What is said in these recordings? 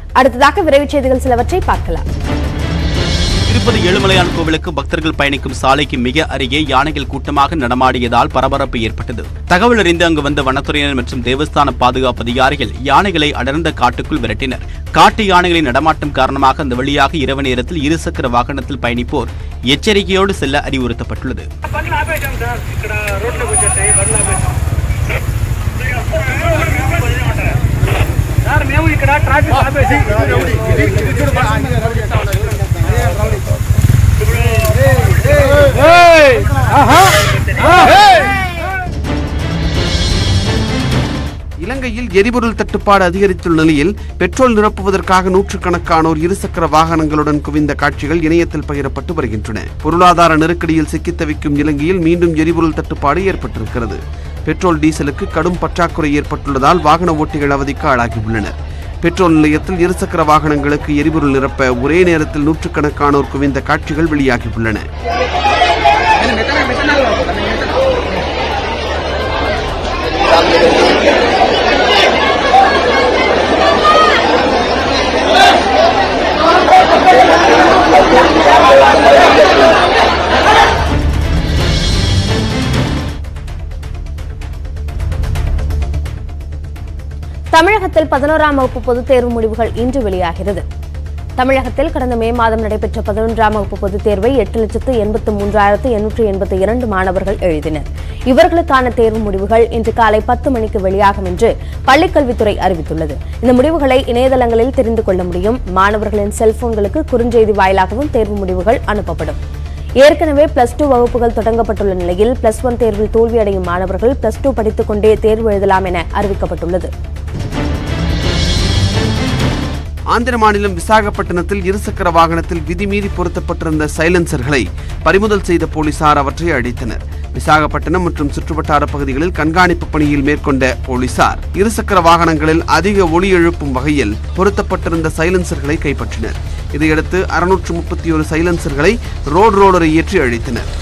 அடுத்ததாக விரைவுச் செய்திகள் சிலவற்றை பார்க்கலாம் திருப்பதி ஏழுமலையான் கோவிலுக்கு பக்தர்கள் பயணிக்கும் சாலைக்கு மிக அருகே யானைகள் கூட்டமாக நடமாடியதால் பரபரப்பு ஏற்பட்டது தகவல் அறிந்து அங்கு வந்த வனத்துறையினர் மற்றும் தேவஸ்தான பாதுகாப்பு அதிகாரிகள் யானைகளை அடர்ந்த காட்டுக்குள் விரட்டினர் காட்டு யானைகளின் நடமாட்டம் காரணமாக அந்த வழியாக இரவு நேரத்தில் இருசக்கர வாகனத்தில் பயணிப்போர் எச்சரிக்கையோடு செல்ல அறிவுறுத்தப்பட்டுள்ளது బండ్లు ఆపేసాం సార్ ఇక్కడ రోడ్లోకి వచ్చేస్తాయి బండ్లు ఆపేసాం సార్ మేము ఇక్కడ ట్రాఫిక్ ఆపేసి இலங்கையில் எரிபொருள் தட்டுப்பாடு அதிகரித்துள்ள நிலையில் பெட்ரோல் நிரப்புவதற்காக நூற்றுக்கணக்கானோர் இருசக்கர வாகனங்களுடன் குவிந்த காட்சிகள் இணையத்தில் பகிரப்பட்டு வருகின்றன பொருளாதார நெருக்கடியில் சிக்கித் தவிக்கும் இலங்கையில் மீண்டும் எரிபொருள் தட்டுப்பாடு ஏற்பட்டிருக்கிறது பெட்ரோல் டீசலுக்கு கடும் பற்றாக்குறை ஏற்பட்டுள்ளதால் வாகன ஓட்டிகள் அவதிக்கு ஆளாகியுள்ளனர் பெட்ரோல் நிலையத்தில் இருசக்கர வாகனங்களுக்கு எரிபொருள் நிரப்ப ஒரே நேரத்தில் நூற்றுக்கணக்கானோர் குவிந்த காட்சிகள் வெளியாகியுள்ளன தமிழகத்தில் பதினோராம் வகுப்பு பொதுத் தேர்வு முடிவுகள் இன்று வெளியாகிறது தமிழகத்தில் கடந்த மே மாதம் நடைபெற்ற பதினொன்றாம் வகுப்பு பொதுத் தேர்வை எட்டு லட்சத்து எண்பத்து மூன்றாயிரத்து எண்ணூற்று எண்பத்தி இரண்டு மாணவர்கள் எழுதினர் இவர்களுக்கான தேர்வு முடிவுகள் இன்று காலை பத்து மணிக்கு வெளியாகும் என்று பள்ளிக்கல்வித்துறை அறிவித்துள்ளது இந்த முடிவுகளை இணையதளங்களில் தெரிந்து கொள்ள முடியும் மாணவர்களின் செல்போன்களுக்கு குறுஞ்செய்தி வாயிலாகவும் தேர்வு முடிவுகள் அனுப்பப்படும் ஏற்கனவே பிளஸ் டூ வகுப்புகள் தொடங்கப்பட்டுள்ள நிலையில் பிளஸ் ஒன் தேர்வில் தோல்வியடையும் மாணவர்கள் பிளஸ் டூ படித்துக் கொண்டே தேர்வு எழுதலாம் என அறிவிக்கப்பட்டுள்ளது ஆந்திர மாநிலம் விசாகப்பட்டினத்தில் இருசக்கர வாகனத்தில் விதிமீறி பொருத்தப்பட்டிருந்த சைலன்சர்களை பறிமுதல் செய்த போலீசார் அவற்றை அழித்தனர் விசாகப்பட்டினம் மற்றும் சுற்றுவட்டார பகுதிகளில் கண்காணிப்பு பணியில் மேற்கொண்ட போலீசார் இருசக்கர வாகனங்களில் அதிக ஒலி எழுப்பும் வகையில் பொருத்தப்பட்டிருந்த சைலன்சர்களை கைப்பற்றினர் இதையடுத்து அறுநூற்று முப்பத்தி ஒரு சைலன்சர்களை ரோடு ரோலரை ஏற்றி அழித்தனர்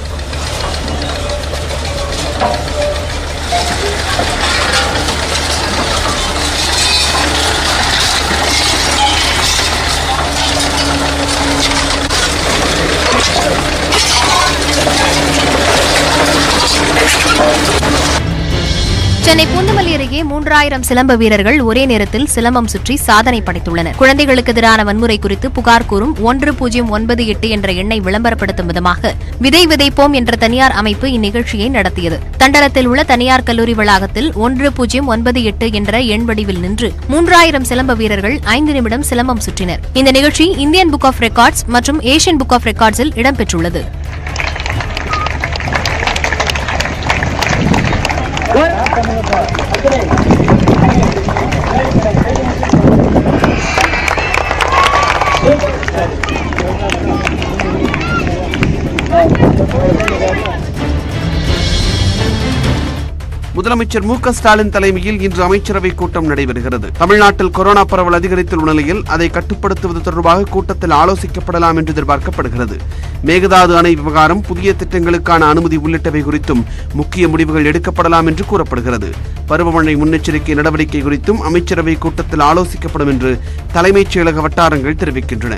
சென்னை பூந்தமல்லி அருகே மூன்றாயிரம் சிலம்ப வீரர்கள் ஒரே நேரத்தில் சிலம்பம் சுற்றி சாதனை படைத்துள்ளனர் குழந்தைகளுக்கு எதிரான வன்முறை குறித்து புகார் கூறும் ஒன்று பூஜ்ஜியம் ஒன்பது எட்டு என்ற எண்ணை விளம்பரப்படுத்தும் விதமாக விதை விதைப்போம் என்ற தனியார் அமைப்பு இந்நிகழ்ச்சியை நடத்தியது தண்டலத்தில் உள்ள தனியார் கல்லூரி வளாகத்தில் ஒன்று பூஜ்ஜியம் ஒன்பது எட்டு என்ற எண் வடிவில் நின்று மூன்றாயிரம் சிலம்ப வீரர்கள் ஐந்து நிமிடம் சிலம்பம் சுற்றினர் இந்த நிகழ்ச்சி இந்தியன் புக் ஆஃப் ரெக்கார்ட்ஸ் மற்றும் ஏசியன் புக் ஆஃப் ரெக்கார்ட்ஸில் இடம்பெற்றுள்ளது முதலமைச்சர் மு க ஸ்டாலின் தலைமையில் இன்று அமைச்சரவை கூட்டம் நடைபெறுகிறது தமிழ்நாட்டில் கொரோனா பரவல் அதிகரித்துள்ள நிலையில் அதை கட்டுப்படுத்துவது தொடர்பாக கூட்டத்தில் ஆலோசிக்கப்படலாம் என்று எதிர்பார்க்கப்படுகிறது மேகதாது அணை விவகாரம் புதிய திட்டங்களுக்கான அனுமதி உள்ளிட்டவை குறித்தும் முக்கிய முடிவுகள் எடுக்கப்படலாம் என்று கூறப்படுகிறது பருவமழை முன்னெச்சரிக்கை நடவடிக்கை குறித்தும் அமைச்சரவை கூட்டத்தில் ஆலோசிக்கப்படும் என்று தலைமைச் செயலக வட்டாரங்கள் தெரிவிக்கின்றன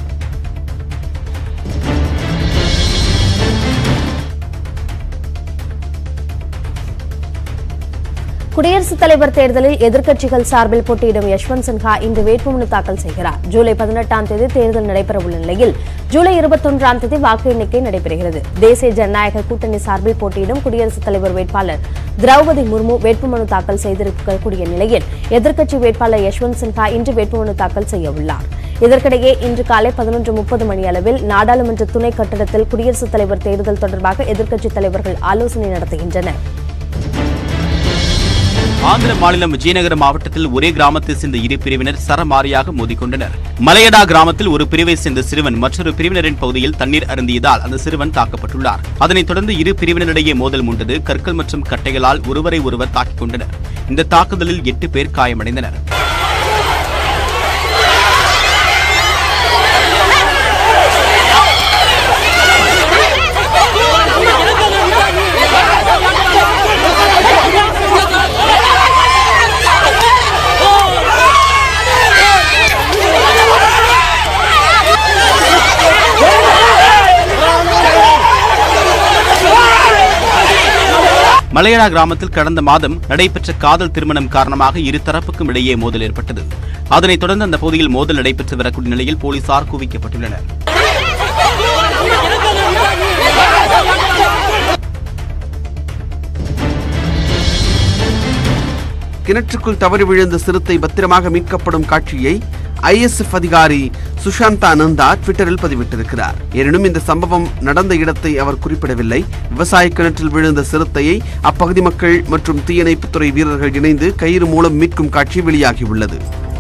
குடியரசுத் தலைவர் தேர்தலில் எதிர்க்கட்சிகள் சார்பில் போட்டியிடும் யஷ்வந்த் சின்ஹா இன்று வேட்புமனு தாக்கல் செய்கிறார் ஜூலை பதினெட்டாம் தேதி தேர்தல் நடைபெறவுள்ள நிலையில் ஜூலை இருபத்தொன்றாம் தேதி வாக்கு எண்ணிக்கை நடைபெறுகிறது தேசிய ஜனநாயக கூட்டணி சார்பில் போட்டியிடும் குடியரசுத் தலைவர் வேட்பாளர் திரௌபதி முர்மு வேட்புமனு தாக்கல் செய்திருக்கக்கூடிய நிலையில் எதிர்க்கட்சி வேட்பாளர் யஷ்வந்த் சின்ஹா இன்று வேட்புமனு தாக்கல் செய்ய உள்ளார் இதற்கிடையே இன்று காலை பதினொன்று முப்பது மணி அளவில் நாடாளுமன்ற துணை கட்டடத்தில் குடியரசுத் தலைவர் தேர்தல் தொடர்பாக எதிர்க்கட்சித் தலைவர்கள் ஆலோசனை நடத்துகின்றனர் ஆந்திர மாநிலம் விஜயநகர மாவட்டத்தில் ஒரே கிராமத்தை சேர்ந்த இரு பிரிவினர் சரமாரியாக மோதிக்கொண்டனர் மலையடா கிராமத்தில் ஒரு பிரிவை சேர்ந்த சிறுவன் மற்றொரு பிரிவினரின் பகுதியில் தண்ணீர் அருந்தியதால் அந்த சிறுவன் தாக்கப்பட்டுள்ளார் அதனைத் தொடர்ந்து இரு பிரிவினரிடையே மோதல் மூண்டது கற்கள் மற்றும் கட்டைகளால் ஒருவரை ஒருவர் தாக்கிக் கொண்டனர் இந்த தாக்குதலில் எட்டு பேர் காயமடைந்தனர் Oh! மலையடா கிராமத்தில் கடந்த மாதம் நடைபெற்ற காதல் திருமணம் காரணமாக இரு தரப்புக்கும் இடையே மோதல் ஏற்பட்டது அதனைத் தொடர்ந்து அந்த பகுதியில் மோதல் நடைபெற்று வரக்கூடிய நிலையில் போலீசார் குவிக்கப்பட்டுள்ளனர் கிணற்றுக்குள் தவறி விழுந்த சிறுத்தை பத்திரமாக மீட்கப்படும் காட்சியை ஐஎஸ்எஃப் அதிகாரி சுஷாந்தா நந்தா ட்விட்டரில் பதிவிட்டிருக்கிறார் எனினும் இந்த சம்பவம் நடந்த இடத்தை அவர் குறிப்பிடவில்லை விவசாய கிணற்றில் விழுந்த சிறுத்தையை அப்பகுதி மக்கள் மற்றும் தீயணைப்புத்துறை வீரர்கள் இணைந்து கயிறு மூலம் மீட்கும் காட்சி வெளியாகியுள்ளது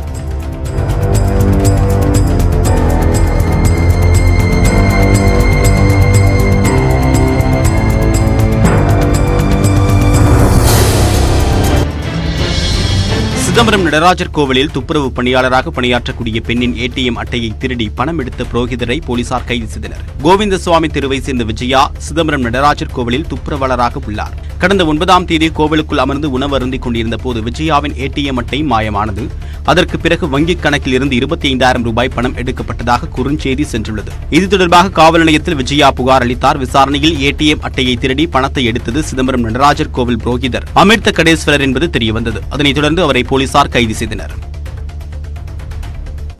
சிதம்பரம் நடராஜர் கோவிலில் துப்புரவு பணியாளராக பணியாற்றக்கூடிய பெண்ணின் ஏடிஎம் அட்டையை திருடி பணம் எடுத்த புரோகிதரை போலீசார் கைது செய்தனர் கோவிந்த சுவாமி தெருவை சேர்ந்த விஜயா சிதம்பரம் நடராஜர் கோவிலில் துப்புரவாளராக உள்ளார் கடந்த ஒன்பதாம் தேதி கோவிலுக்குள் அமர்ந்து உணவு அருந்திக் கொண்டிருந்த போது விஜயாவின் ஏடிஎம் அட்டை மாயமானது அதற்கு பிறகு வங்கிக் கணக்கில் இருந்து இருபத்தி ஐந்தாயிரம் ரூபாய் பணம் எடுக்கப்பட்டதாக குறுஞ்செய்தி சென்றுள்ளது இது தொடர்பாக காவல் நிலையத்தில் விஜயா புகார் அளித்தார் விசாரணையில் ஏடிஎம் அட்டையை திருடி பணத்தை எடுத்தது சிதம்பரம் நடராஜர் கோவில் புரோகிதர் அமிர்த கடேஸ்வரர் என்பது தெரியவந்தது அதனைத் தொடர்ந்து அவரை போலீசார் கைது செய்தனர்